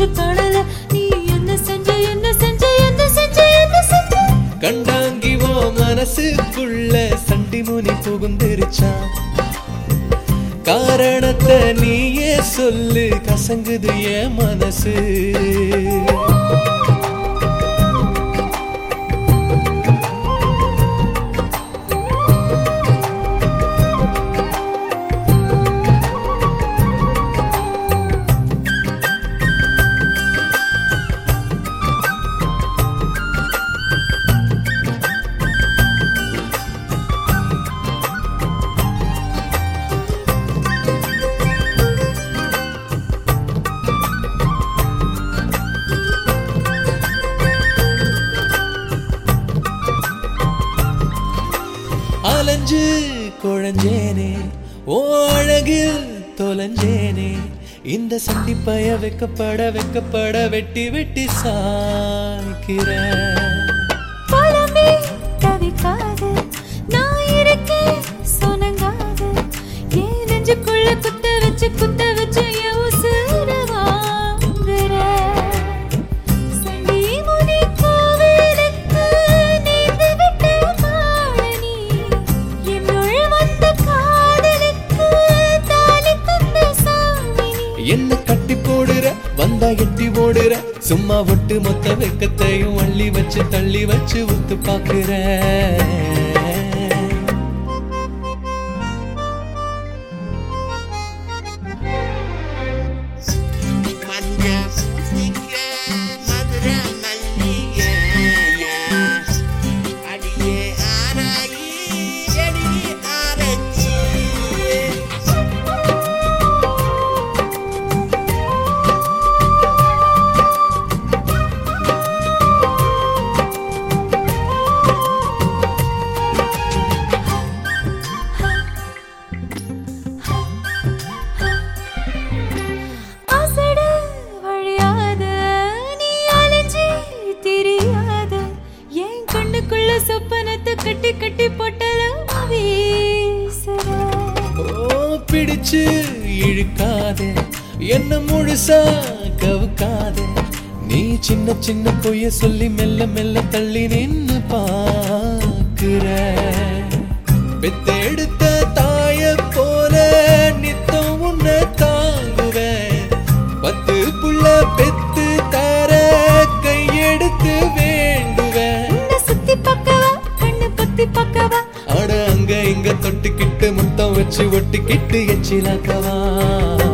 மூச்சு காணல நீ என்ன செஞ்ச என்ன செஞ்ச என்ன செஞ்ச என்ன செஞ்ச கண்டாங்கி ஓ மனசுக்குள்ள சண்டி முனி புகுந்திருச்சான் காரணத்தை நீயே சொல்லு கசங்குது என் மனசு அலைஞ்சு குழஞ்சேனே ஓ அழகில் தொலைஞ்சேனே இந்த சண்டிப்பய வெக்கப்பட வெக்கப்பட வெட்டி வெட்டி சாய்க்கிறேன் புலம்பி தவிக்காது நான் இருக்கேன் சொனங்காது என் நெஞ்சுக்குள்ள குத்த வச்சு குத்த வச்சு என் உசுர வாங்குற சண்டி முனி கோவிலுக்கு நேர்ந்து விட்ட மாழனி என்னுள் வந்த காதலுக்கு தாலி தந்த சாமி நீ. என்ன கட்டி போடுற வந்தா எட்டி ஓடுற சும்மா ஒட்டு மொத்த வெக்கத்தையும் அள்ளி வச்சு தள்ளி வச்சு ஒத்து பாக்குற மஞ்ச பூசிக்க மதுர மல்லிகை அடியே ஆராயி எடி ஆரச்சி அசட வழியாத நீ அலைஞ்சி தெரியாத என் கண்ணுக்குள்ள சொப்பனத்தை கட்டி கட்டி பொட்டலம் வீசுற ஓ பிடிச்சு இழுக்காதே என்ன முழுசா கவுக்காதே நீ சின்ன சின்ன பொய்ய சொல்லி மெல்ல மெல்ல தள்ளி நின்னு பாக்குற பெத்தெடுத்த தாய போல நித்தம் உன்னை தாங்குவேன் பத்து புள்ள பெத்து தர கையெடுத்து வேண்டுவேன் உன்னை சுத்தி பார்க்கவா கண்ணு பொத்தி பார்க்கவா அட அங்க இங்க தொட்டுக்கிட்டு முத்தம் வச்சு ஒட்டிக்கிட்டு எச்சிலாக்கவா